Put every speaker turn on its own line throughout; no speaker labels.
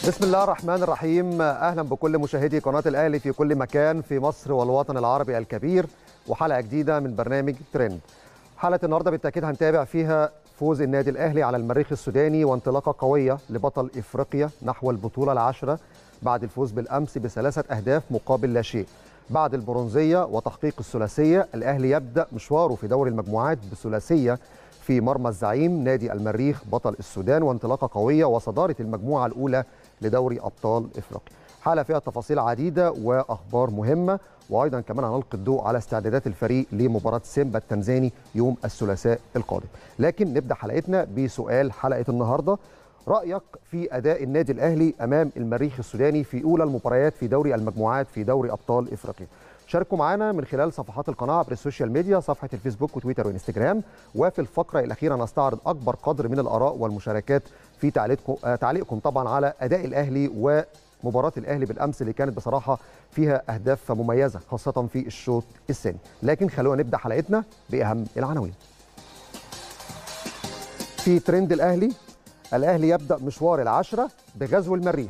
بسم الله الرحمن الرحيم اهلا بكل مشاهدي قناه الاهلي في كل مكان في مصر والوطن العربي الكبير وحلقه جديده من برنامج ترند حلقه النهارده بالتاكيد هنتابع فيها فوز النادي الاهلي على المريخ السوداني وانطلاقه قويه لبطل افريقيا نحو البطوله العاشره بعد الفوز بالامس بثلاثه اهداف مقابل لا شيء بعد البرونزيه وتحقيق الثلاثيه الاهلي يبدا مشواره في دوري المجموعات بثلاثيه في مرمى الزعيم نادي المريخ بطل السودان وانطلاقه قويه وصداره المجموعه الاولى لدوري ابطال افريقيا. حاله فيها تفاصيل عديده واخبار مهمه وايضا كمان هنلقي الضوء على استعدادات الفريق لمباراه سيمبا التنزاني يوم الثلاثاء القادم. لكن نبدا حلقتنا بسؤال حلقه النهارده رايك في اداء النادي الاهلي امام المريخ السوداني في اولى المباريات في دوري المجموعات في دوري ابطال افريقيا. شاركوا معنا من خلال صفحات القناه عبر السوشيال ميديا صفحه الفيسبوك وتويتر وانستجرام وفي الفقره الاخيره نستعرض اكبر قدر من الاراء والمشاركات في تعليقكم آه تعليقكم طبعا على اداء الاهلي ومباراه الاهلي بالامس اللي كانت بصراحه فيها اهداف مميزه خاصه في الشوط الثاني لكن خلونا نبدا حلقتنا باهم العناوين في ترند الاهلي الاهلي يبدا مشوار العشره بغزو المريخ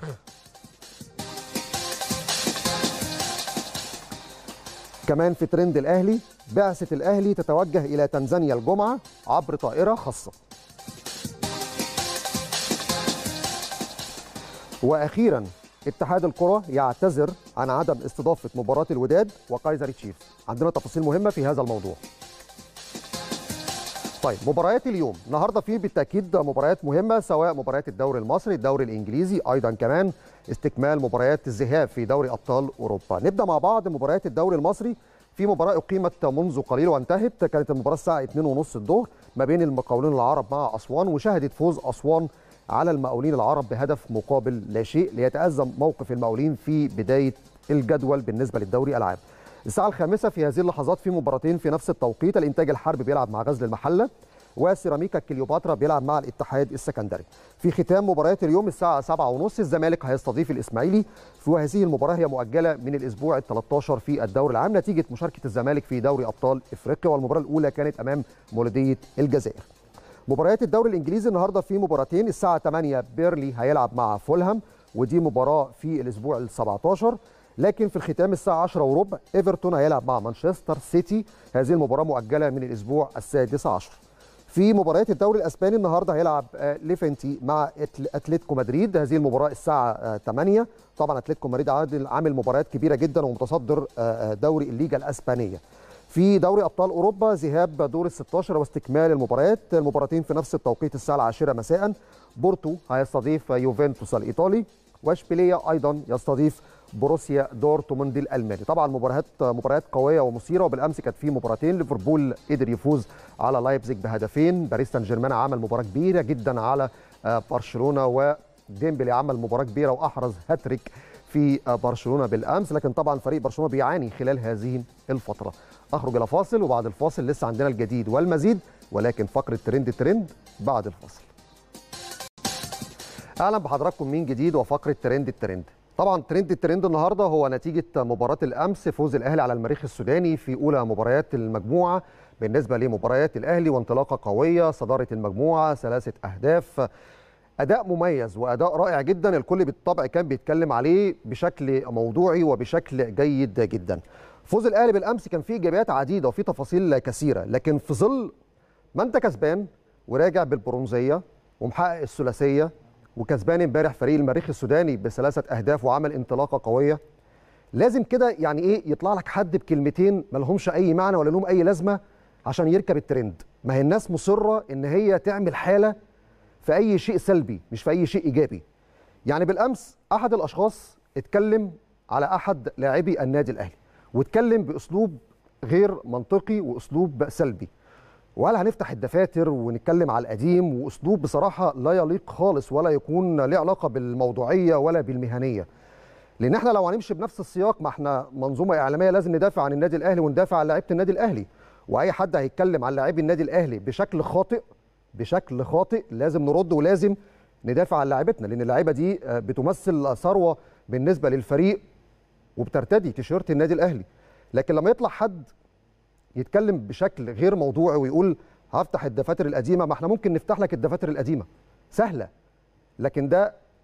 كمان في ترند الاهلي بعثه الاهلي تتوجه الى تنزانيا الجمعه عبر طائره خاصه واخيرا اتحاد الكره يعتذر عن عدم استضافه مباراه الوداد وكايزر تشيفز عندنا تفاصيل مهمه في هذا الموضوع طيب مباريات اليوم النهارده في بالتاكيد مباريات مهمه سواء مباريات الدوري المصري الدوري الانجليزي ايضا كمان استكمال مباريات الذهاب في دوري ابطال اوروبا نبدا مع بعض مباريات الدوري المصري في مباراه اقيمت منذ قليل وانتهت كانت المباراه الساعه 2:30 الظهر ما بين المقاولون العرب مع اسوان وشهدت فوز اسوان على المقاولين العرب بهدف مقابل لا شيء ليتازم موقف المقاولين في بدايه الجدول بالنسبه للدوري العام الساعة الخامسة في هذه اللحظات في مباراتين في نفس التوقيت الإنتاج الحربي بيلعب مع غزل المحلة وسيراميكا كليوباترا بيلعب مع الاتحاد السكندري في ختام مباريات اليوم الساعة 7:30 الزمالك هيستضيف الإسماعيلي وهذه المباراة هي مؤجلة من الأسبوع ال 13 في الدوري العام نتيجة مشاركة الزمالك في دوري أبطال إفريقيا والمباراة الأولى كانت أمام مولودية الجزائر مباريات الدوري الإنجليزي النهاردة في مباراتين الساعة 8 بيرلي هيلعب مع فولهام ودي مباراة في الأسبوع ال 17 لكن في الختام الساعة 10 وربع ايفرتون هيلعب مع مانشستر سيتي هذه المباراة مؤجلة من الأسبوع السادس عشر في مباريات الدوري الاسباني النهارده هيلعب ليفنتي مع اتلتيكو مدريد هذه المباراه الساعه 8 طبعا اتلتيكو مدريد عامل مباريات كبيره جدا ومتصدر دوري الليجا الاسبانيه في دوري ابطال اوروبا ذهاب دور ال 16 واستكمال المباريات المباراتين في نفس التوقيت الساعه 10 مساء بورتو هيستضيف يوفنتوس الايطالي واشبيليه ايضا يستضيف بروسيا دورتموند الالماني طبعا مباريات مباريات قويه ومثيره وبالامس كانت في مباراتين ليفربول قدر يفوز على لايبزيج بهدفين باريس سان جيرمان عمل مباراه كبيره جدا على برشلونه وديمبلي عمل مباراه كبيره واحرز هاتريك في برشلونه بالامس لكن طبعا فريق برشلونه بيعاني خلال هذه الفتره اخرج الى فاصل وبعد الفاصل لسه عندنا الجديد والمزيد ولكن فقره ترند ترند بعد الفاصل اهلا بحضراتكم من جديد وفقره ترند الترند طبعا ترند الترند النهارده هو نتيجه مباراه الامس فوز الاهلي على المريخ السوداني في اولى مباريات المجموعه بالنسبه لمباريات الاهلي وانطلاقه قويه صداره المجموعه ثلاثه اهداف اداء مميز واداء رائع جدا الكل بالطبع كان بيتكلم عليه بشكل موضوعي وبشكل جيد جدا فوز الاهلي بالامس كان فيه ايجابيات عديده وفيه تفاصيل كثيره لكن في ظل ما انت كسبان وراجع بالبرونزيه ومحقق الثلاثيه وكسبان امبارح فريق المريخ السوداني بثلاثه اهداف وعمل انطلاقه قويه لازم كده يعني ايه يطلع لك حد بكلمتين ما لهمش اي معنى ولا لهم اي لازمه عشان يركب الترند ما هي الناس مصره ان هي تعمل حاله في اي شيء سلبي مش في اي شيء ايجابي يعني بالامس احد الاشخاص اتكلم على احد لاعبي النادي الاهلي واتكلم باسلوب غير منطقي واسلوب سلبي وهل هنفتح الدفاتر ونتكلم على القديم واسلوب بصراحه لا يليق خالص ولا يكون له علاقه بالموضوعيه ولا بالمهنيه لان احنا لو هنمشي بنفس السياق ما احنا منظومه اعلاميه لازم ندافع عن النادي الاهلي وندافع عن لعيبه النادي الاهلي واي حد هيتكلم عن لاعبي النادي الاهلي بشكل خاطئ بشكل خاطئ لازم نرد ولازم ندافع عن لاعبتنا لان اللعيبه دي بتمثل ثروه بالنسبه للفريق وبترتدي تيشيرت النادي الاهلي لكن لما يطلع حد يتكلم بشكل غير موضوعي ويقول هفتح الدفاتر القديمه ما احنا ممكن نفتح لك الدفاتر القديمه سهله لكن ده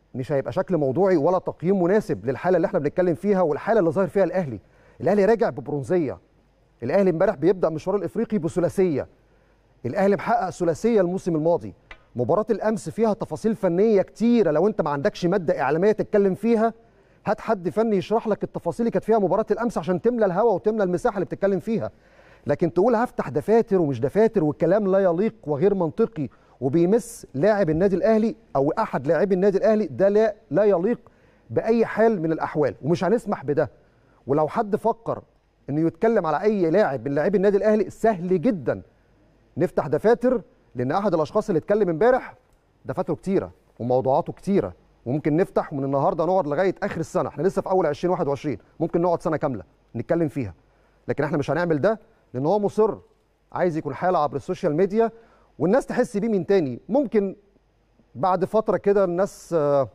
مش هيبقى شكل موضوعي ولا تقييم مناسب للحاله اللي احنا بنتكلم فيها والحاله اللي ظاهر فيها الاهلي الاهلي راجع ببرونزيه الاهلي امبارح بيبدا مشوار الافريقي بثلاثيه الاهلي محقق ثلاثيه الموسم الماضي مباراه الامس فيها تفاصيل فنيه كتيره لو انت ما عندكش ماده اعلاميه تتكلم فيها هات حد فني يشرح لك التفاصيل اللي كانت فيها مباراه الامس عشان تملى الهواء وتملى المساحه اللي بتتكلم فيها لكن تقول هفتح دفاتر ومش دفاتر والكلام لا يليق وغير منطقي وبيمس لاعب النادي الاهلي او احد لاعبي النادي الاهلي ده لا لا يليق باي حال من الاحوال ومش هنسمح بده ولو حد فكر انه يتكلم على اي لاعب من لاعبي النادي الاهلي سهل جدا نفتح دفاتر لان احد الاشخاص اللي اتكلم امبارح دفاتره كتيره وموضوعاته كتيره وممكن نفتح ومن النهارده نقعد لغايه اخر السنه احنا لسه في اول 2021 ممكن نقعد سنه كامله نتكلم فيها لكن احنا مش هنعمل ده لان هو مصر عايز يكون حاله عبر السوشيال ميديا والناس تحس بيه من تاني ممكن بعد فتره كده الناس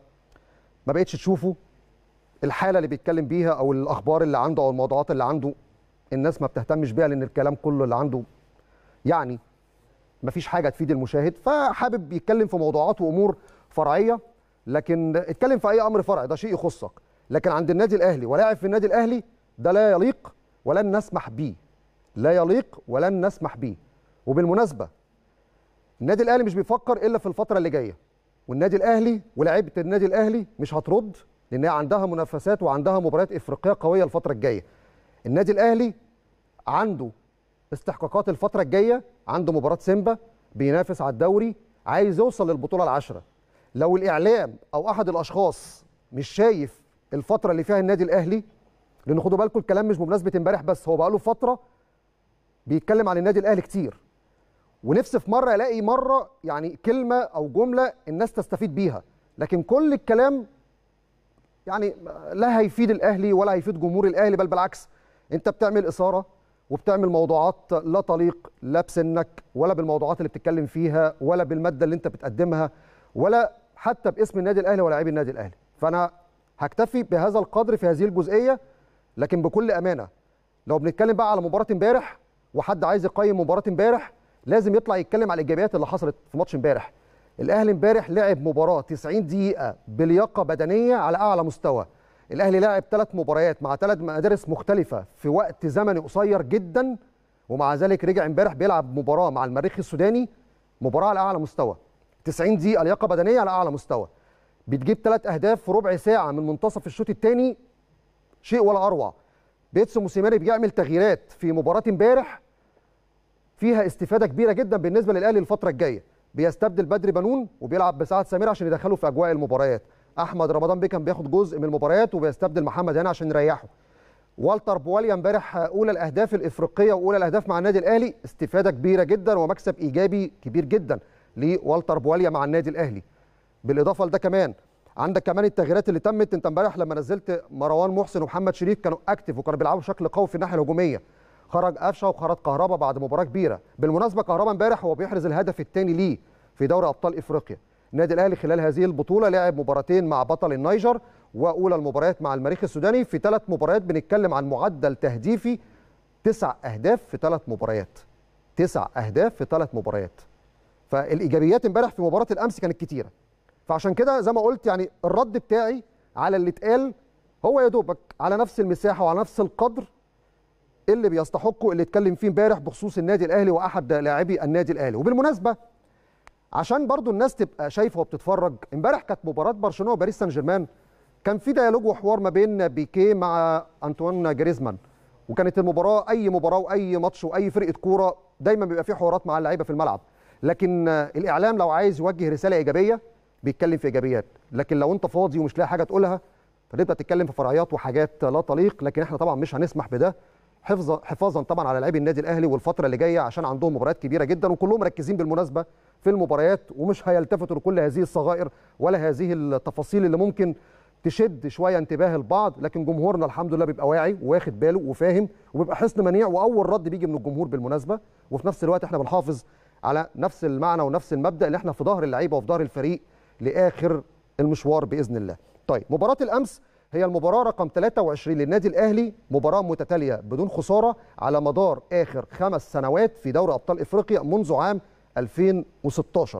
ما بقتش تشوفه الحاله اللي بيتكلم بيها او الاخبار اللي عنده او الموضوعات اللي عنده الناس ما بتهتمش بيها لان الكلام كله اللي عنده يعني ما فيش حاجه تفيد المشاهد فحابب يتكلم في موضوعات وامور فرعيه لكن اتكلم في اي امر فرعي ده شيء يخصك لكن عند النادي الاهلي ولاعب في النادي الاهلي ده لا يليق ولن نسمح بيه لا يليق ولن نسمح بيه وبالمناسبه النادي الاهلي مش بيفكر الا في الفتره اللي جايه والنادي الاهلي ولاعيبه النادي الاهلي مش هترد لان هي عندها منافسات وعندها مباريات افريقيه قويه الفتره الجايه النادي الاهلي عنده استحقاقات الفتره الجايه عنده مباراه سيمبا بينافس على الدوري عايز يوصل للبطوله العشره لو الاعلام او احد الاشخاص مش شايف الفتره اللي فيها النادي الاهلي لان خدوا بالكم الكلام مش بمناسبه امبارح بس هو بقاله فتره بيتكلم عن النادي الاهلي كتير ونفسي في مره الاقي مره يعني كلمه او جمله الناس تستفيد بيها لكن كل الكلام يعني لا هيفيد الاهلي ولا هيفيد جمهور الاهلي بل بالعكس انت بتعمل اثاره وبتعمل موضوعات لا تليق لا بسنك ولا بالموضوعات اللي بتتكلم فيها ولا بالماده اللي انت بتقدمها ولا حتى باسم النادي الاهلي ولاعبي النادي الاهلي فانا هكتفي بهذا القدر في هذه الجزئيه لكن بكل امانه لو بنتكلم بقى على مباراه امبارح وحد عايز يقيم مباراه امبارح لازم يطلع يتكلم على الايجابيات اللي حصلت في ماتش امبارح الاهلي امبارح لعب مباراه 90 دقيقه بلياقه بدنيه على اعلى مستوى الاهلي لعب ثلاث مباريات مع ثلاث مدارس مختلفه في وقت زمني قصير جدا ومع ذلك رجع امبارح بيلعب مباراه مع المريخ السوداني مباراه على اعلى مستوى 90 دقيقه لياقه بدنيه على اعلى مستوى بتجيب ثلاث اهداف في ربع ساعه من منتصف الشوط الثاني شيء ولا اروع بيتسو موسيماني بيعمل تغييرات في مباراه امبارح فيها استفاده كبيره جدا بالنسبه للاهلي الفتره الجايه بيستبدل بدري بنون وبيلعب بسعد سمير عشان يدخله في اجواء المباريات احمد رمضان بيكم بياخد جزء من المباريات وبيستبدل محمد هاني عشان يريحه والتر بواليا امبارح اولى الاهداف الافريقيه واولى الاهداف مع النادي الاهلي استفاده كبيره جدا ومكسب ايجابي كبير جدا لوالتر بواليا مع النادي الاهلي بالاضافه لده كمان عندك كمان التغييرات اللي تمت انت امبارح لما نزلت مروان محسن ومحمد شريف كانوا اكتف وكانوا بيلعبوا بشكل قوي في الناحيه الهجوميه خرج قفشه وخرج كهربا بعد مباراه كبيره بالمناسبه كهربا امبارح هو بيحرز الهدف الثاني ليه في دوري ابطال افريقيا النادي الاهلي خلال هذه البطوله لعب مباراتين مع بطل النيجر واولى المباريات مع المريخ السوداني في ثلاث مباريات بنتكلم عن معدل تهديفي تسع اهداف في ثلاث مباريات تسع اهداف في ثلاث مباريات فالايجابيات امبارح في مباراه الامس كانت كتيره فعشان كده زي ما قلت يعني الرد بتاعي على اللي اتقال هو يا دوبك على نفس المساحه وعلى نفس القدر اللي بيستحقه اللي اتكلم فيه امبارح بخصوص النادي الاهلي واحد لاعبي النادي الاهلي وبالمناسبه عشان برضو الناس تبقى شايفه وبتتفرج امبارح كانت مباراه برشلونه وباريس سان جيرمان كان في ديالوج وحوار ما بين بيكيه مع انطوان جريزمان وكانت المباراه اي مباراه واي ماتش واي فرقه كوره دايما بيبقى في حوارات مع اللعيبه في الملعب لكن الاعلام لو عايز يوجه رساله ايجابيه بيتكلم في ايجابيات لكن لو انت فاضي ومش لاقي حاجه تقولها فتبدا تتكلم في فرعيات وحاجات لا تليق لكن احنا طبعا مش هنسمح بده حفظا حفاظا طبعا على لاعبي النادي الاهلي والفتره اللي جايه عشان عندهم مباريات كبيره جدا وكلهم مركزين بالمناسبه في المباريات ومش هيلتفتوا لكل هذه الصغائر ولا هذه التفاصيل اللي ممكن تشد شويه انتباه البعض لكن جمهورنا الحمد لله بيبقى واعي واخد باله وفاهم وبيبقى حصن منيع واول رد بيجي من الجمهور بالمناسبه وفي نفس الوقت احنا بنحافظ على نفس المعنى ونفس المبدا اللي احنا في ظهر اللعيبه وفي ظهر الفريق لاخر المشوار باذن الله. طيب مباراه الامس هي المباراه رقم 23 للنادي الاهلي مباراه متتاليه بدون خساره على مدار اخر خمس سنوات في دوري ابطال افريقيا منذ عام 2016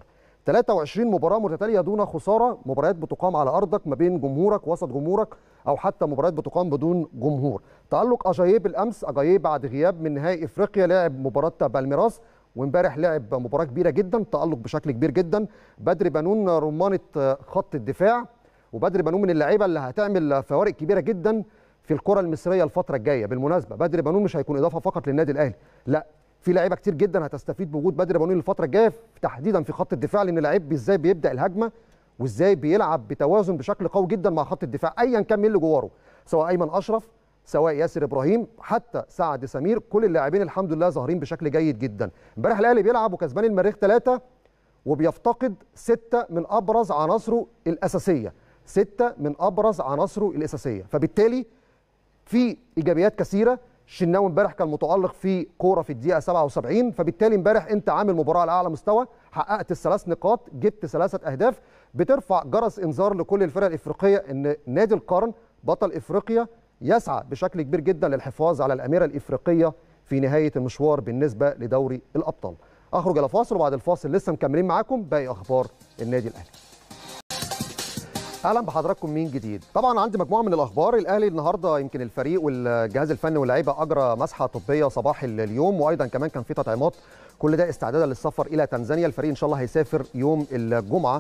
23 مباراه متتاليه دون خساره مباريات بتقام على ارضك ما بين جمهورك وسط جمهورك او حتى مباريات بتقام بدون جمهور تالق اجاييه بالامس اجاييه بعد غياب من نهائي افريقيا لعب مباراه بالميراس وامبارح لعب مباراه كبيره جدا تالق بشكل كبير جدا بدر بنون رمانه خط الدفاع وبدر بنون من اللعيبه اللي هتعمل فوارق كبيره جدا في الكره المصريه الفتره الجايه بالمناسبه بدر بنون مش هيكون اضافه فقط للنادي الاهلي لا في لعيبه كتير جدا هتستفيد بوجود بدر بنون الفتره الجايه تحديدا في خط الدفاع لان لعيب ازاي بيبدا الهجمه وازاي بيلعب بتوازن بشكل قوي جدا مع خط الدفاع ايا كان مين اللي جواره سواء ايمن اشرف سواء ياسر ابراهيم حتى سعد سمير كل اللاعبين الحمد لله ظاهرين بشكل جيد جدا امبارح الاهلي بيلعب وكسبان المريخ ثلاثه وبيفتقد سته من ابرز عناصره الاساسيه سته من ابرز عناصره الاساسيه فبالتالي في ايجابيات كثيره الشناوي امبارح كان متالق في كوره في الدقيقه 77 فبالتالي امبارح انت عامل مباراه على اعلى مستوى حققت الثلاث نقاط جبت ثلاثه اهداف بترفع جرس انذار لكل الفرق الافريقيه ان نادي القرن بطل افريقيا يسعى بشكل كبير جدا للحفاظ على الاميره الافريقيه في نهايه المشوار بالنسبه لدوري الابطال اخرج الى فاصل وبعد الفاصل لسه مكملين معاكم باقي اخبار النادي الاهلي اهلا بحضراتكم من جديد طبعا عندي مجموعه من الاخبار الاهلي النهارده يمكن الفريق والجهاز الفني واللعيبه اجرى مسحه طبيه صباح اليوم وايضا كمان كان في تطعيمات كل ده استعدادا للسفر الى تنزانيا الفريق ان شاء الله هيسافر يوم الجمعه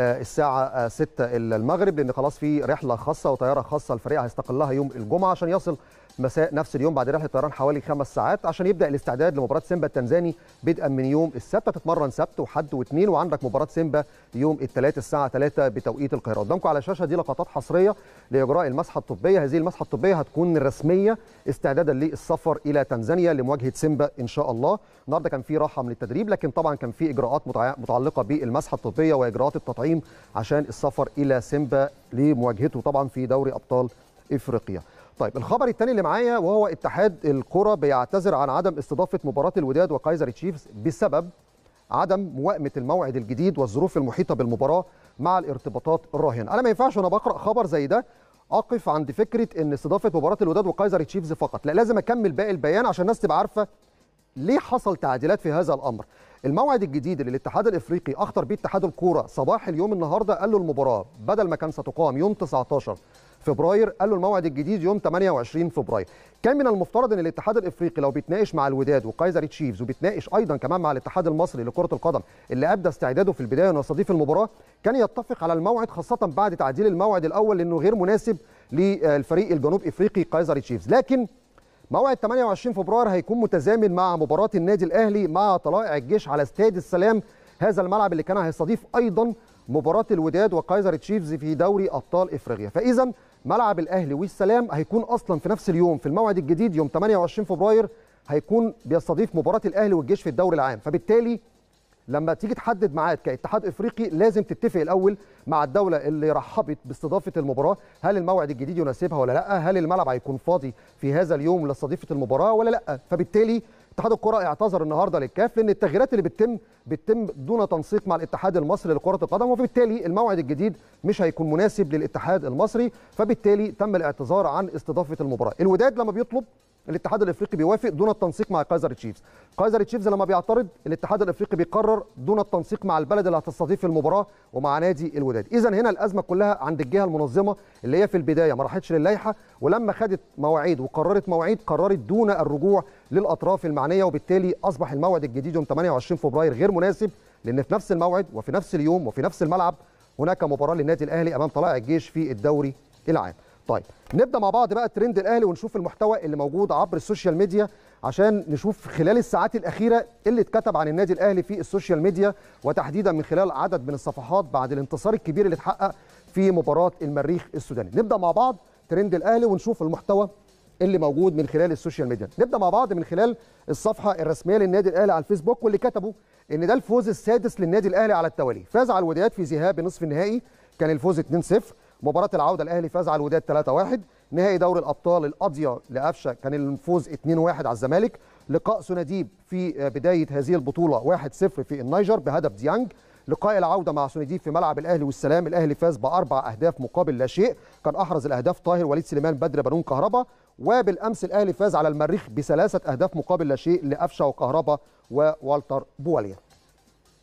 الساعه 6 المغرب لان خلاص في رحله خاصه وطياره خاصه الفريق هيستقلها يوم الجمعه عشان يصل مساء نفس اليوم بعد رحله طيران حوالي خمس ساعات عشان يبدا الاستعداد لمباراه سيمبا التنزاني بدءا من يوم السبت هتتمرن سبت وحد واثنين وعندك مباراه سيمبا يوم الثلاث الساعه 3 بتوقيت القاهره قدامكم على الشاشه دي لقطات حصريه لاجراء المسحه الطبيه هذه المسحه الطبيه هتكون رسميه استعدادا للسفر الى تنزانيا لمواجهه سيمبا ان شاء الله النهارده كان في راحه من التدريب لكن طبعا كان في اجراءات متعلقه بالمسحه الطبيه واجراءات التطعيم عشان السفر الى سيمبا لمواجهته طبعا في دوري ابطال افريقيا طيب الخبر الثاني اللي معايا وهو اتحاد الكره بيعتذر عن عدم استضافه مباراه الوداد وكايزر تشيفز بسبب عدم موائمه الموعد الجديد والظروف المحيطه بالمباراه مع الارتباطات الراهنه انا ما ينفعش وانا بقرا خبر زي ده اقف عند فكره ان استضافه مباراه الوداد وكايزر تشيفز فقط لا لازم اكمل باقي البيان عشان الناس تبقى عارفه ليه حصل تعديلات في هذا الامر الموعد الجديد اللي الاتحاد الافريقي اخطر بيه اتحاد الكوره صباح اليوم النهارده قال له المباراه بدل ما كان ستقام يوم 19 فبراير قال له الموعد الجديد يوم 28 فبراير كان من المفترض ان الاتحاد الافريقي لو بيتناقش مع الوداد وكايزر تشيفز وبيتناقش ايضا كمان مع الاتحاد المصري لكره القدم اللي ابدى استعداده في البدايه انه يستضيف المباراه كان يتفق على الموعد خاصه بعد تعديل الموعد الاول لانه غير مناسب للفريق الجنوب افريقي كايزر تشيفز لكن موعد 28 فبراير هيكون متزامن مع مباراه النادي الاهلي مع طلائع الجيش على استاد السلام هذا الملعب اللي كان هيستضيف ايضا مباراه الوداد وكايزر تشيفز في دوري ابطال افريقيا فاذا ملعب الاهلي والسلام هيكون اصلا في نفس اليوم في الموعد الجديد يوم 28 فبراير هيكون بيستضيف مباراه الاهلي والجيش في الدوري العام فبالتالي لما تيجي تحدد ميعاد كاتحاد افريقي لازم تتفق الاول مع الدوله اللي رحبت باستضافه المباراه هل الموعد الجديد يناسبها ولا لا هل الملعب هيكون فاضي في هذا اليوم لاستضافه المباراه ولا لا فبالتالي اتحاد الكره اعتذر النهارده للكاف لان التغييرات اللي بتتم بتتم دون تنسيق مع الاتحاد المصري لكره القدم وبالتالي الموعد الجديد مش هيكون مناسب للاتحاد المصري فبالتالي تم الاعتذار عن استضافه المباراه الوداد لما بيطلب الاتحاد الافريقي بيوافق دون التنسيق مع كايزر تشيفز كايزر تشيفز لما بيعترض الاتحاد الافريقي بيقرر دون التنسيق مع البلد اللي هتستضيف المباراه ومع نادي الوداد اذا هنا الازمه كلها عند الجهه المنظمه اللي هي في البدايه ما راحتش للائحه ولما خدت مواعيد وقررت مواعيد قررت دون الرجوع للاطراف المعنيه وبالتالي اصبح الموعد الجديد يوم 28 فبراير غير مناسب لان في نفس الموعد وفي نفس اليوم وفي نفس الملعب هناك مباراه للنادي الاهلي امام طلائع الجيش في الدوري العام طيب نبدا مع بعض بقى ترند الاهلي ونشوف المحتوى اللي موجود عبر السوشيال ميديا عشان نشوف خلال الساعات الاخيره اللي اتكتب عن النادي الاهلي في السوشيال ميديا وتحديدا من خلال عدد من الصفحات بعد الانتصار الكبير اللي اتحقق في مباراه المريخ السوداني نبدا مع بعض ترند الاهلي ونشوف المحتوى اللي موجود من خلال السوشيال ميديا نبدا مع بعض من خلال الصفحه الرسميه للنادي الاهلي على الفيسبوك واللي كتبوا ان ده الفوز السادس للنادي الاهلي على التوالي فاز على الوداد في ذهاب نصف النهائي كان الفوز 2-0 مباراه العوده الاهلي فاز على الوداد 3-1 نهائي دوري الابطال القاضيه لقفشه كان الفوز 2-1 على الزمالك لقاء سوناديب في بدايه هذه البطوله 1-0 في النيجر بهدف ديانج لقاء العوده مع سونيديب في ملعب الاهلي والسلام الاهلي فاز باربع اهداف مقابل لا شيء كان احرز الاهداف طاهر وليد سليمان بدر بنون كهربا وبالامس الاهلي فاز على المريخ بثلاثه اهداف مقابل لا شيء لقفشه وكهربا ووالتر بواليا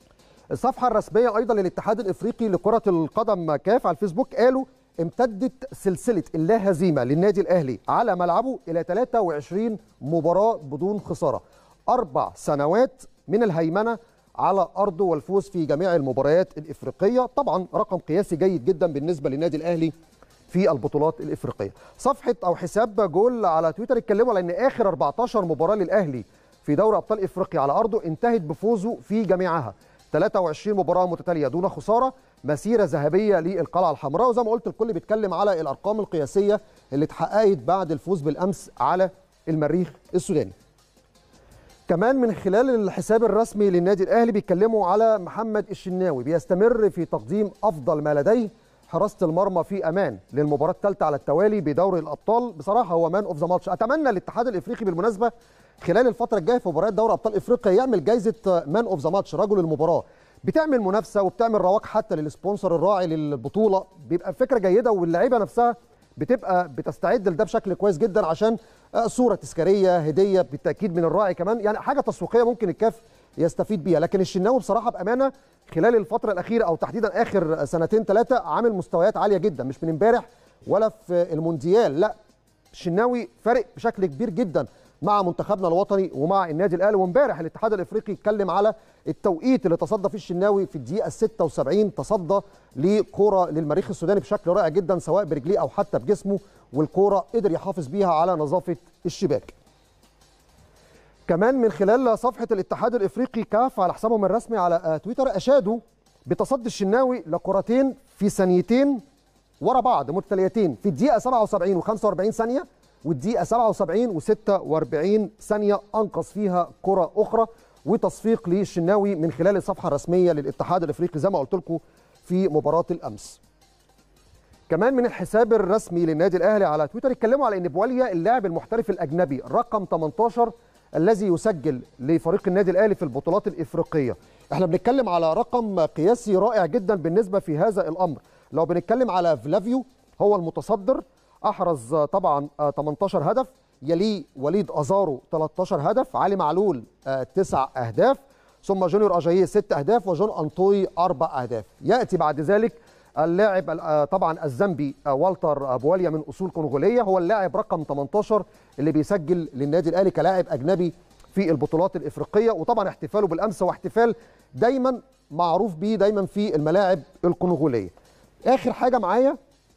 الصفحه الرسميه ايضا للاتحاد الافريقي لكره القدم كاف على الفيسبوك قالوا امتدت سلسله اللا هزيمه للنادي الاهلي على ملعبه الى 23 مباراه بدون خساره اربع سنوات من الهيمنه على ارضه والفوز في جميع المباريات الافريقيه طبعا رقم قياسي جيد جدا بالنسبه للنادي الاهلي في البطولات الافريقيه صفحه او حساب جول على تويتر اتكلموا على ان اخر 14 مباراه للاهلي في دوري ابطال افريقيا على ارضه انتهت بفوزه في جميعها 23 مباراه متتاليه دون خساره مسيره ذهبيه للقلعه الحمراء وزي ما قلت الكل بيتكلم على الارقام القياسيه اللي اتحققت بعد الفوز بالامس على المريخ السوداني كمان من خلال الحساب الرسمي للنادي الاهلي بيتكلموا على محمد الشناوي بيستمر في تقديم افضل ما لديه حراسه المرمى في امان للمباراه الثالثه على التوالي بدوري الابطال بصراحه هو مان اوف ذا ماتش اتمنى الاتحاد الافريقي بالمناسبه خلال الفتره الجايه في مباريات دوري ابطال افريقيا يعمل جائزه مان اوف ذا ماتش رجل المباراه بتعمل منافسه وبتعمل رواج حتى للسبونسر الراعي للبطوله بيبقى فكره جيده واللعيبه نفسها بتبقى بتستعد لده بشكل كويس جدا عشان صوره تذكاريه هديه بالتاكيد من الراعي كمان يعني حاجه تسويقيه ممكن الكاف يستفيد بيها لكن الشناوي بصراحه بامانه خلال الفتره الاخيره او تحديدا اخر سنتين ثلاثه عامل مستويات عاليه جدا مش من امبارح ولا في المونديال لا الشناوي فارق بشكل كبير جدا مع منتخبنا الوطني ومع النادي الاهلي وامبارح الاتحاد الافريقي اتكلم على التوقيت اللي تصدى فيه الشناوي في الدقيقه 76 تصدى لكوره للمريخ السوداني بشكل رائع جدا سواء برجليه او حتى بجسمه والكوره قدر يحافظ بيها على نظافه الشباك. كمان من خلال صفحه الاتحاد الافريقي كاف على حسابهم الرسمي على تويتر اشادوا بتصدي الشناوي لكرتين في ثانيتين ورا بعض متتاليتين في الدقيقه 77 و45 ثانيه والدقيقه 77 و46 ثانيه انقذ فيها كره اخرى وتصفيق للشناوي من خلال الصفحه الرسميه للاتحاد الافريقي زي ما قلت لكم في مباراه الامس. كمان من الحساب الرسمي للنادي الاهلي على تويتر اتكلموا على ان بواليا اللاعب المحترف الاجنبي رقم 18 الذي يسجل لفريق النادي الاهلي في البطولات الافريقيه. احنا بنتكلم على رقم قياسي رائع جدا بالنسبه في هذا الامر. لو بنتكلم على فلافيو هو المتصدر احرز طبعا 18 هدف يليه وليد ازارو 13 هدف علي معلول 9 اهداف ثم جونيور اجاييه 6 اهداف وجون انطوي 4 اهداف ياتي بعد ذلك اللاعب طبعا الزامبي والتر بواليا من اصول كونغوليه هو اللاعب رقم 18 اللي بيسجل للنادي الاهلي كلاعب اجنبي في البطولات الافريقيه وطبعا احتفاله بالامس هو احتفال دايما معروف بيه دايما في الملاعب الكونغوليه اخر حاجه معايا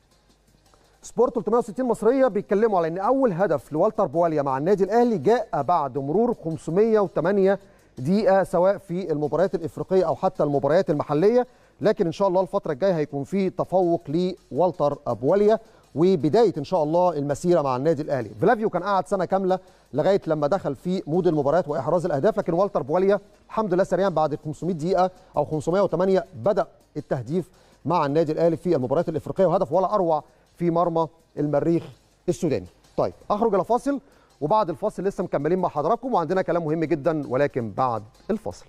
سبورت 360 مصريه بيتكلموا على ان اول هدف لوالتر بواليا مع النادي الاهلي جاء بعد مرور 508 دقيقه سواء في المباريات الافريقيه او حتى المباريات المحليه لكن ان شاء الله الفتره الجايه هيكون في تفوق لوالتر بواليا وبدايه ان شاء الله المسيره مع النادي الاهلي فلافيو كان قعد سنه كامله لغايه لما دخل في مود المباريات واحراز الاهداف لكن والتر بواليا الحمد لله سريعا بعد 500 دقيقه او 508 بدا التهديف مع النادي الاهلي في المباريات الافريقيه وهدف ولا اروع في مرمى المريخ السوداني طيب اخرج الى فاصل وبعد الفاصل لسه مكملين مع حضراتكم وعندنا كلام مهم جدا ولكن بعد الفاصل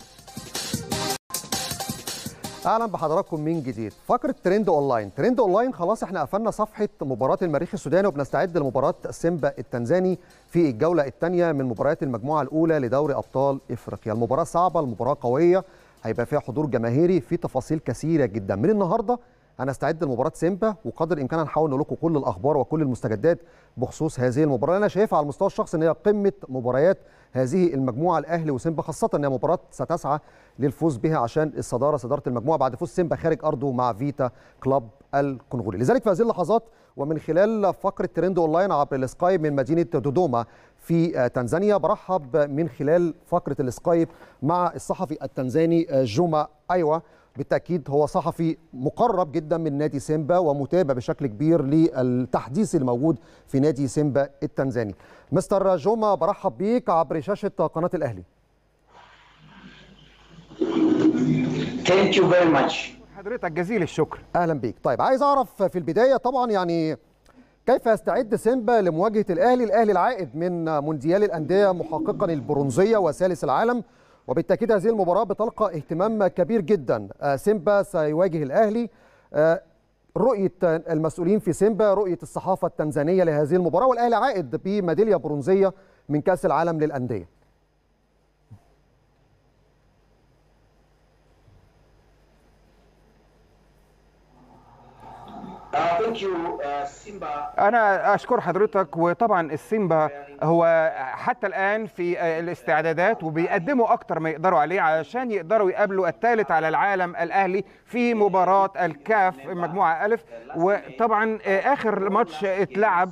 اهلا بحضراتكم من جديد فقره ترند اونلاين ترند اونلاين خلاص احنا قفلنا صفحه مباراه المريخ السوداني وبنستعد لمباراه سيمبا التنزاني في الجوله الثانيه من مباريات المجموعه الاولى لدوري ابطال افريقيا المباراه صعبه المباراه قويه هيبقى فيها حضور جماهيري في تفاصيل كثيره جدا من النهارده هنستعد لمباراه سيمبا وقدر الامكان هنحاول نقول لكم كل الاخبار وكل المستجدات بخصوص هذه المباراه انا شايفها على المستوى الشخصي ان هي قمه مباريات هذه المجموعه الاهلي وسيمبا خاصه ان هي مباراه ستسعى للفوز بها عشان الصداره صداره المجموعه بعد فوز سيمبا خارج ارضه مع فيتا كلوب الكونغولي لذلك في هذه اللحظات ومن خلال فقره ترند اونلاين عبر السكايب من مدينه دودوما في تنزانيا برحب من خلال فقره السكايب مع الصحفي التنزاني جوما ايوا بالتاكيد هو صحفي مقرب جدا من نادي سيمبا ومتابع بشكل كبير للتحديث الموجود في نادي سيمبا التنزاني مستر جوما برحب بيك عبر شاشه قناه الاهلي
Thank you very much.
حضرتك جزيل الشكر
اهلا بيك طيب عايز اعرف في البدايه طبعا يعني كيف يستعد سيمبا لمواجهه الاهلي الاهلي العائد من مونديال الانديه محققا البرونزيه وثالث العالم وبالتاكيد هذه المباراه بتلقى اهتمام كبير جدا سيمبا سيواجه الاهلي رؤيه المسؤولين في سيمبا رؤيه الصحافه التنزانيه لهذه المباراه والاهلي عائد بميداليه برونزيه من كاس العالم للانديه
thank you, uh, Simba.
انا اشكر حضرتك وطبعا السيمبا هو حتى الان في الاستعدادات وبيقدموا اكتر ما يقدروا عليه عشان يقدروا يقابلوا الثالث على العالم الاهلي في مباراه الكاف مجموعه الف وطبعا اخر ماتش اتلعب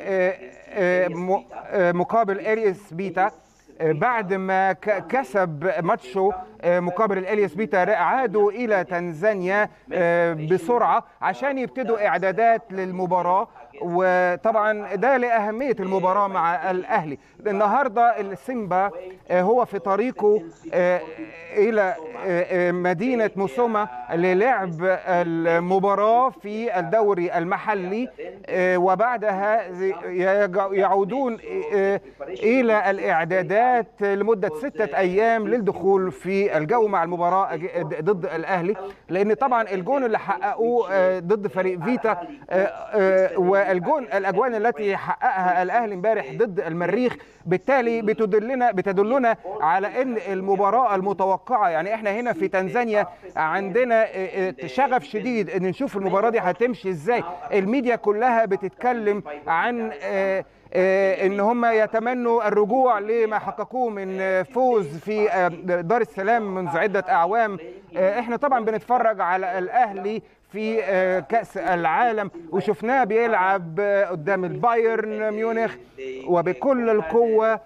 م- مقابل اريس بيتا بعد ما ك- كسب ماتشو آه، مقابل الالياس بيتا عادوا الى تنزانيا آه، بسرعه عشان يبتدوا اعدادات للمباراه وطبعا ده لاهميه المباراه مع الاهلي النهارده السيمبا آه، هو في طريقه آه، الى آه، آه، مدينه موسوما للعب المباراه في الدوري المحلي آه، وبعدها يج- يعودون آه، الى الاعدادات لمده سته ايام للدخول في الجو مع المباراه أج- ضد الاهلي لان طبعا الجون اللي حققوه آه، ضد فريق فيتا آه، آه، والجون الاجوان التي حققها الاهلي امبارح ضد المريخ بالتالي بتدلنا بتدلنا على ان المباراه المتوقعه يعني احنا هنا في تنزانيا عندنا آه، آه، شغف شديد ان نشوف المباراه دي هتمشي ازاي الميديا كلها بتتكلم عن آه، آه، ان هم يتمنوا الرجوع لما حققوه من آه، فوز في آه، دار السلام منذ عده اعوام آه، احنا طبعا بنتفرج على الاهلي في آه، كاس العالم وشفناه بيلعب آه، قدام البايرن ميونخ وبكل القوه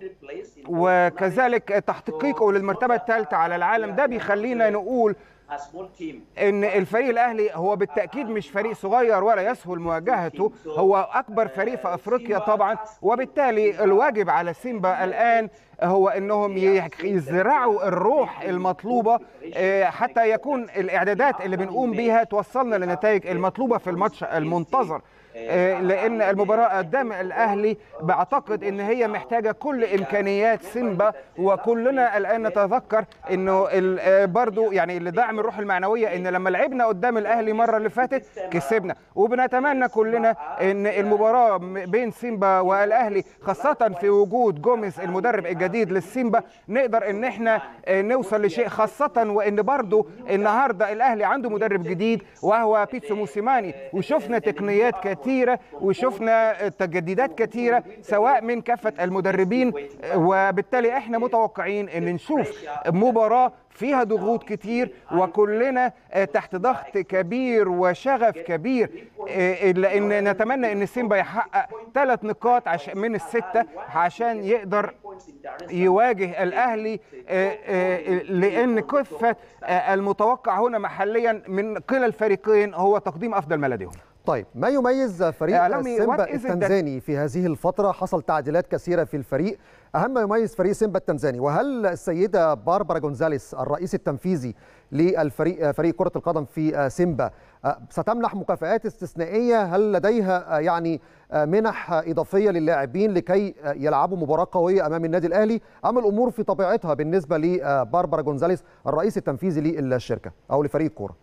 وكذلك تحقيقه للمرتبه الثالثه على العالم ده بيخلينا نقول
A small team.
ان الفريق الاهلي هو بالتاكيد مش فريق صغير ولا يسهل مواجهته هو اكبر فريق في افريقيا طبعا وبالتالي الواجب على سيمبا الان هو انهم ي- يزرعوا الروح المطلوبه آه، حتى يكون الاعدادات اللي بنقوم بيها توصلنا للنتائج المطلوبه في الماتش المنتظر آه، لان المباراه قدام الاهلي بعتقد ان هي محتاجه كل امكانيات سيمبا وكلنا الان نتذكر انه ال- آه، برضو يعني اللي دعم الروح المعنويه ان لما لعبنا قدام الاهلي المره اللي فاتت كسبنا وبنتمنى كلنا ان المباراه م- بين سيمبا والاهلي خاصه في وجود جوميز المدرب الجديد للسيمبا نقدر ان احنا آه، نوصل لشيء خاصه وان برضو النهارده الاهلي عنده مدرب جديد وهو بيتسو موسيماني وشفنا تقنيات كثيره وشفنا تجديدات كثيره سواء من كافه المدربين آه، وبالتالي احنا متوقعين ان نشوف مباراه فيها ضغوط كتير وكلنا آه، تحت ضغط كبير وشغف كبير آه، لان نتمنى ان سيمبا يحقق ثلاث نقاط عش- من السته عشان يقدر يواجه الاهلي آه، آه، لان كفه آه، المتوقع هنا محليا من كلا الفريقين هو تقديم افضل ما لديهم
طيب ما يميز فريق
اعلامي،
سيمبا
what is it that-
التنزاني في هذه الفترة حصل تعديلات كثيرة في الفريق أهم ما يميز فريق سيمبا التنزاني وهل السيدة باربرا جونزاليس الرئيس التنفيذي للفريق فريق كرة القدم في سيمبا ستمنح مكافآت استثنائية هل لديها يعني منح إضافية للاعبين لكي يلعبوا مباراة قوية أمام النادي الأهلي أم الأمور في طبيعتها بالنسبة لباربرا جونزاليس الرئيس التنفيذي للشركة أو لفريق الكورة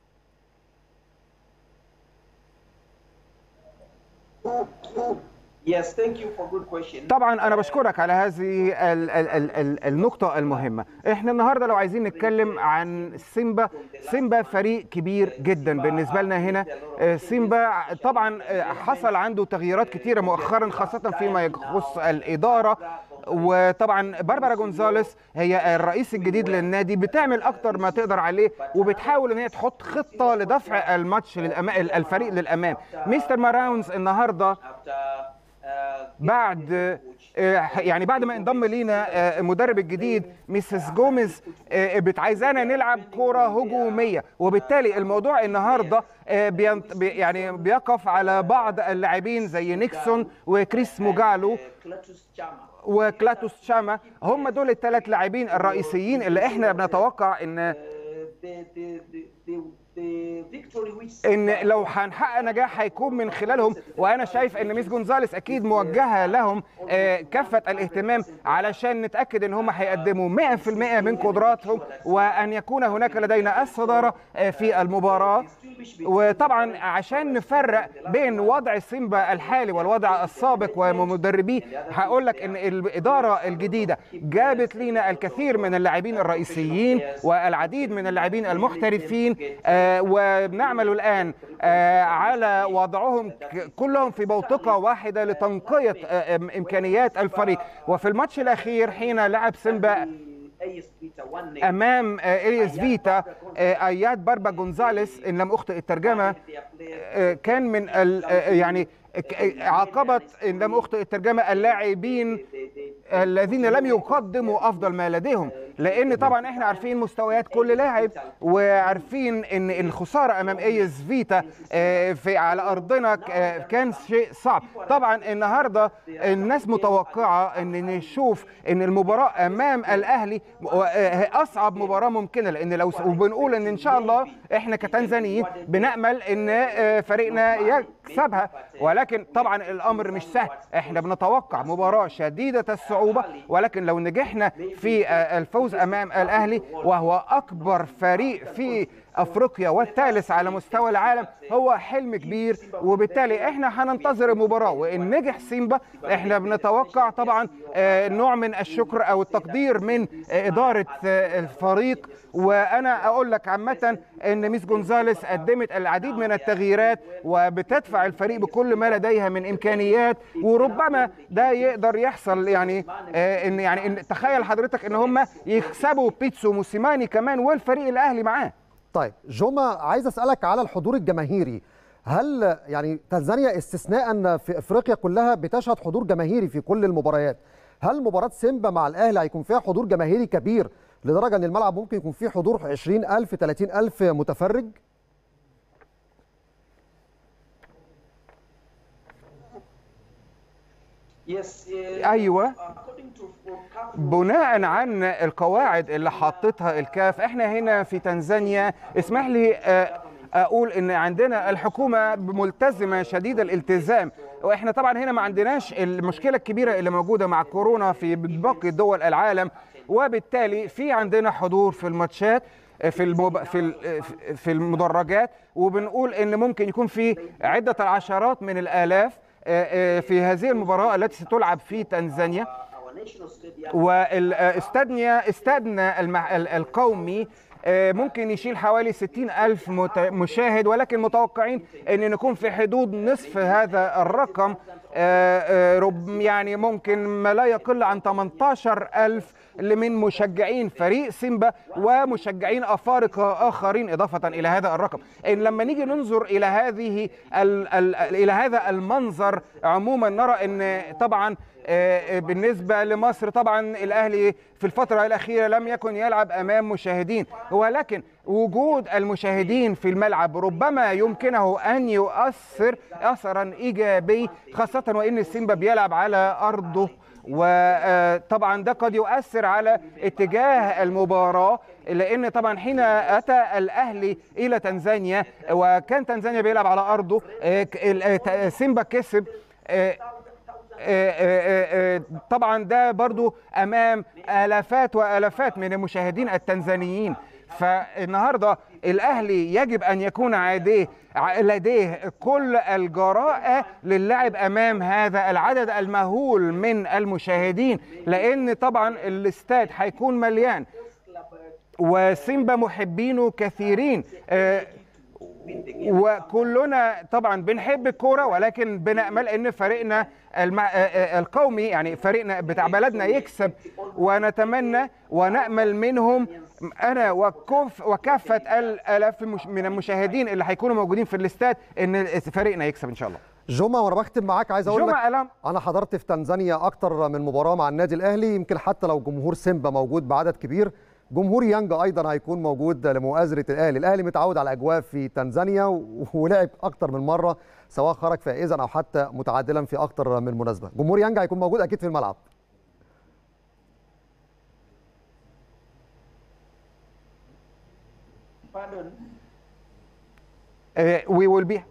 Yes, thank you for good question.
طبعا انا بشكرك على هذه ال ال ال ال النقطه المهمه احنا النهارده لو عايزين نتكلم عن سيمبا سيمبا فريق كبير جدا بالنسبه لنا هنا آه، سيمبا طبعا آه، حصل عنده تغييرات كتيره مؤخرا خاصه فيما يخص الاداره وطبعا باربرا جونزاليس هي الرئيس الجديد للنادي بتعمل اكتر ما تقدر عليه وبتحاول ان هي تحط خطه لدفع الماتش للامام الفريق للامام مستر ماراونز النهارده
After uh,
بعد آه، يعني بعد ما انضم لينا آه، المدرب الجديد ميسيس جوميز آه، بت- عايزانا نلعب كرة هجومية وبالتالي الموضوع النهارده آه، بينط- بي- يعني بيقف على بعض اللاعبين زي نيكسون وكريس موجالو
Cletus Chama.
وكلاتوس شاما هم دول الثلاث لاعبين الرئيسيين اللي احنا بنتوقع ان
Uh, the, the, the, the, the victory which
ان لو هنحقق نجاح هيكون من خلالهم وانا شاييف ان ميس جونزاليس اكيد موجهه لهم آه، كافه الاهتمام علشان نتاكد ان هم هيقدموا 100% من قدراتهم وان يكون هناك لدينا الصداره آه، في المباراه وطبعا عشان نفرق بين وضع سيمبا الحالي والوضع السابق ومدربيه هقول لك ان الاداره الجديده جابت لنا الكثير من اللاعبين الرئيسيين والعديد من اللاعبين المحترفين آه وبنعمل الان آه على وضعهم كلهم في بوتقه واحده لتنقيه آه امكانيات الفريق وفي الماتش الاخير حين لعب سيمبا امام اليس فيتا اياد باربا جونزاليس ان لم اخطئ الترجمه كان من يعني عاقبت ان لم اخطئ الترجمه اللاعبين الذين لم يقدموا افضل ما لديهم لان طبعا احنا عارفين مستويات كل لاعب وعارفين ان الخساره امام ايس فيتا في على ارضنا كان شيء صعب طبعا النهارده الناس متوقعه ان نشوف ان المباراه امام الاهلي اصعب مباراه ممكنه لان لو وبنقول ان ان شاء الله احنا كتنزانيين بنامل ان فريقنا يكسبها ولكن طبعا الامر مش سهل احنا بنتوقع مباراه شديده الصعوبه ولكن لو نجحنا في الفوز امام الاهلي وهو اكبر فريق في افريقيا والثالث على مستوى العالم هو حلم كبير وبالتالي احنا هننتظر المباراه وان نجح سيمبا احنا بنتوقع طبعا نوع من الشكر او التقدير من اداره الفريق وانا اقول لك عامه ان ميس جونزاليس قدمت العديد من التغييرات وبتدفع الفريق بكل ما لديها من امكانيات وربما ده يقدر يحصل يعني ان يعني إن تخيل حضرتك ان هم يكسبوا بيتسو موسيماني كمان والفريق الاهلي معاه
طيب جوما عايز اسالك على الحضور الجماهيري هل يعني تنزانيا استثناء في افريقيا كلها بتشهد حضور جماهيري في كل المباريات هل مباراه سيمبا مع الاهلي هيكون فيها حضور جماهيري كبير لدرجه ان الملعب ممكن يكون فيه حضور 20000 30000 متفرج
ايوه بناء عن القواعد اللي حطتها الكاف احنا هنا في تنزانيا اسمح لي اقول ان عندنا الحكومه ملتزمه شديد الالتزام واحنا طبعا هنا ما عندناش المشكله الكبيره اللي موجوده مع كورونا في باقي دول العالم وبالتالي في عندنا حضور في الماتشات في المب... في في المدرجات وبنقول ان ممكن يكون في عده العشرات من الالاف في هذه المباراه التي ستلعب في تنزانيا والاستادنيا استادنا المح... القومي ممكن يشيل حوالي 60 ألف مشاهد ولكن متوقعين أن نكون في حدود نصف هذا الرقم يعني ممكن ما لا يقل عن 18 ألف من مشجعين فريق سيمبا ومشجعين أفارقة آخرين إضافة إلى هذا الرقم إن لما نيجي ننظر إلى هذه ال ال إلى هذا المنظر عموما نرى أن طبعا بالنسبة لمصر طبعا الأهلي في الفترة الأخيرة لم يكن يلعب أمام مشاهدين ولكن وجود المشاهدين في الملعب ربما يمكنه أن يؤثر أثرا إيجابي خاصة وإن السيمبا بيلعب على أرضه وطبعا ده قد يؤثر على اتجاه المباراة لأن طبعا حين أتى الأهلي إلى تنزانيا وكان تنزانيا بيلعب على أرضه سيمبا كسب طبعا ده برضو امام الافات والافات من المشاهدين التنزانيين فالنهارده الاهلي يجب ان يكون عاديه لديه كل الجراءه للعب امام هذا العدد المهول من المشاهدين لان طبعا الاستاد هيكون مليان وسيمبا محبينه كثيرين وكلنا طبعا بنحب الكوره ولكن بنامل ان فريقنا المع... القومي يعني فريقنا بتاع بلدنا يكسب ونتمنى ونامل منهم انا وكف وكافه الالاف من المشاهدين اللي هيكونوا موجودين في الاستاد ان فريقنا يكسب ان شاء الله
جمعة وانا بختم معاك عايز اقول لك
ألم.
انا حضرت في تنزانيا اكتر من مباراه مع النادي الاهلي يمكن حتى لو جمهور سيمبا موجود بعدد كبير جمهور يانجا ايضا هيكون موجود لمؤازره الاهلي الاهلي متعود على الاجواء في تنزانيا ولعب اكتر من مره سواء خرج فائزا او حتى متعادلا في اكتر من مناسبه جمهور يانجا هيكون موجود اكيد في الملعب
Pardon.
Uh, we will be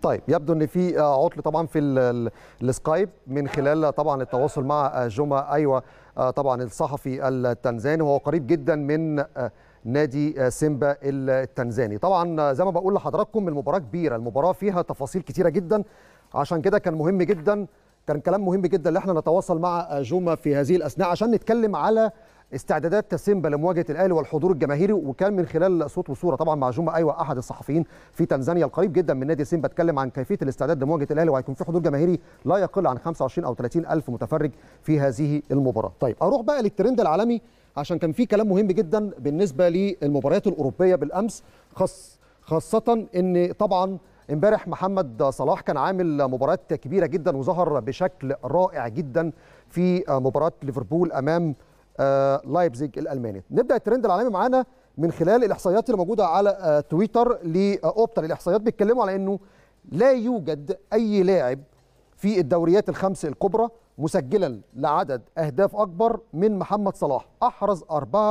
طيب يبدو ان في آه، عطل طبعا في ال- ال- السكايب من خلال طبعا التواصل مع آه، جمعه ايوه آه، طبعا الصحفي التنزاني وهو قريب جدا من آه، نادي آه، سيمبا التنزاني طبعا آه، زي ما بقول لحضراتكم المباراه كبيره المباراه فيها تفاصيل كتيره جدا عشان كده كان مهم جدا كان كلام مهم جدا ان احنا نتواصل مع آه، جوما في هذه الاثناء عشان نتكلم على استعدادات سيمبا لمواجهه الاهلي والحضور الجماهيري وكان من خلال صوت وصوره طبعا مع جوما ايوه احد الصحفيين في تنزانيا القريب جدا من نادي سيمبا اتكلم عن كيفيه الاستعداد لمواجهه الاهلي وهيكون في حضور جماهيري لا يقل عن 25 او 30 الف متفرج في هذه المباراه. طيب اروح بقى للترند العالمي عشان كان في كلام مهم جدا بالنسبه للمباريات الاوروبيه بالامس خاص خاصه ان طبعا امبارح محمد صلاح كان عامل مباراه كبيره جدا وظهر بشكل رائع جدا في مباراه ليفربول امام آه، لايبزيج الالماني نبدا الترند العالمي معانا من خلال الاحصائيات اللي موجوده على آه، تويتر لاوبتا الاحصائيات بيتكلموا على انه لا يوجد اي لاعب في الدوريات الخمس الكبرى مسجلا لعدد اهداف اكبر من محمد صلاح احرز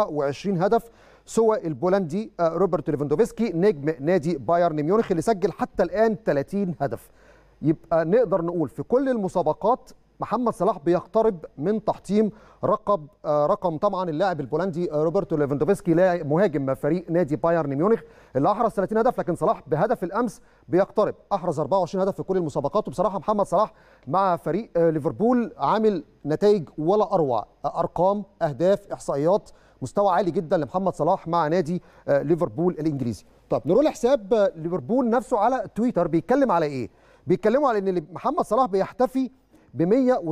24 هدف سوى البولندي آه، روبرت ليفاندوفسكي نجم نادي بايرن ميونخ اللي سجل حتى الان 30 هدف يبقى نقدر نقول في كل المسابقات محمد صلاح بيقترب من تحطيم رقم آه، رقم طبعا اللاعب البولندي آه، روبرتو ليفاندوفسكي لاعب مهاجم فريق نادي بايرن ميونخ اللي احرز 30 هدف لكن صلاح بهدف الامس بيقترب احرز 24 هدف في كل المسابقات وبصراحه محمد صلاح مع فريق آه، ليفربول عامل نتائج ولا اروع آه، ارقام اهداف احصائيات مستوى عالي جدا لمحمد صلاح مع نادي آه، ليفربول الانجليزي طب نروح لحساب آه، ليفربول نفسه على تويتر بيتكلم على ايه بيتكلموا على ان محمد صلاح بيحتفي ب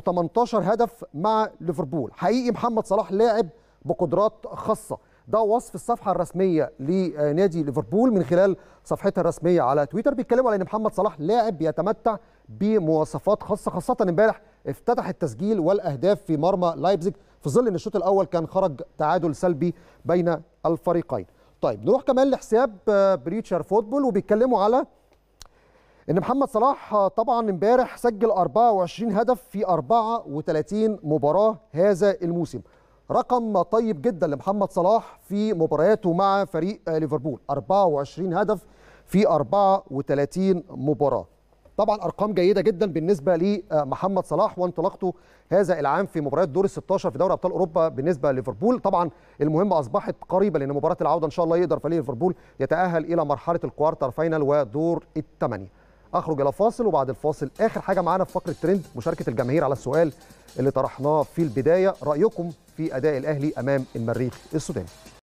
118 هدف مع ليفربول حقيقي محمد صلاح لاعب بقدرات خاصه ده وصف الصفحه الرسميه لنادي ليفربول من خلال صفحتها الرسميه على تويتر بيتكلموا على ان محمد صلاح لاعب يتمتع بمواصفات خاصه خاصه امبارح افتتح التسجيل والاهداف في مرمى لايبزيج في ظل ان الشوط الاول كان خرج تعادل سلبي بين الفريقين طيب نروح كمان لحساب آه، بريتشر فوتبول وبيتكلموا على ان محمد صلاح آه، طبعا امبارح سجل 24 هدف في 34 مباراه هذا الموسم رقم طيب جدا لمحمد صلاح في مبارياته مع فريق آه، ليفربول 24 هدف في 34 مباراه طبعا ارقام جيده جدا بالنسبه لمحمد صلاح وانطلاقته هذا العام في مباريات دور ال 16 في دوري ابطال اوروبا بالنسبه لليفربول طبعا المهمه اصبحت قريبه لان مباراه العوده ان شاء الله يقدر فريق ليفربول يتاهل الى مرحله الكوارتر فاينل ودور الثمانيه اخرج الى فاصل وبعد الفاصل اخر حاجه معانا في فقره ترند مشاركه الجماهير على السؤال اللي طرحناه في البدايه رايكم في اداء الاهلي امام المريخ السوداني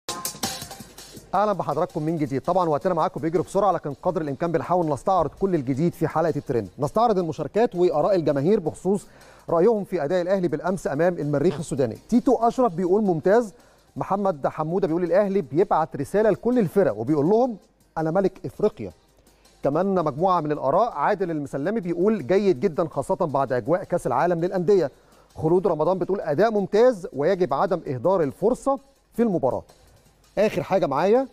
اهلا بحضراتكم من جديد طبعا وقتنا معاكم بيجري بسرعه لكن قدر الامكان بنحاول نستعرض كل الجديد في حلقه الترند نستعرض المشاركات واراء الجماهير بخصوص رايهم في اداء الاهلي بالامس امام المريخ السوداني تيتو اشرف بيقول ممتاز محمد حموده بيقول الاهلي بيبعت رساله لكل الفرق وبيقول لهم انا ملك افريقيا كمان مجموعه من الاراء عادل المسلمي بيقول جيد جدا خاصه بعد اجواء كاس العالم للانديه خلود رمضان بتقول اداء ممتاز ويجب عدم اهدار الفرصه في المباراه اخر حاجه معايا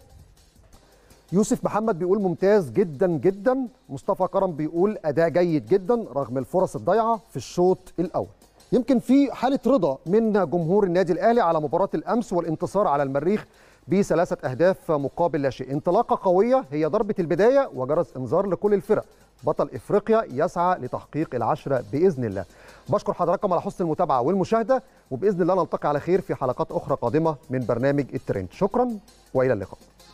يوسف محمد بيقول ممتاز جدا جدا مصطفى كرم بيقول اداء جيد جدا رغم الفرص الضايعه في الشوط الاول يمكن في حاله رضا من جمهور النادي الاهلي على مباراه الامس والانتصار على المريخ بثلاثه اهداف مقابل لا شيء انطلاقه قويه هي ضربه البدايه وجرس انذار لكل الفرق بطل افريقيا يسعى لتحقيق العشره باذن الله بشكر حضراتكم على حسن المتابعه والمشاهده وباذن الله نلتقي على خير في حلقات اخرى قادمه من برنامج الترند شكرا والى اللقاء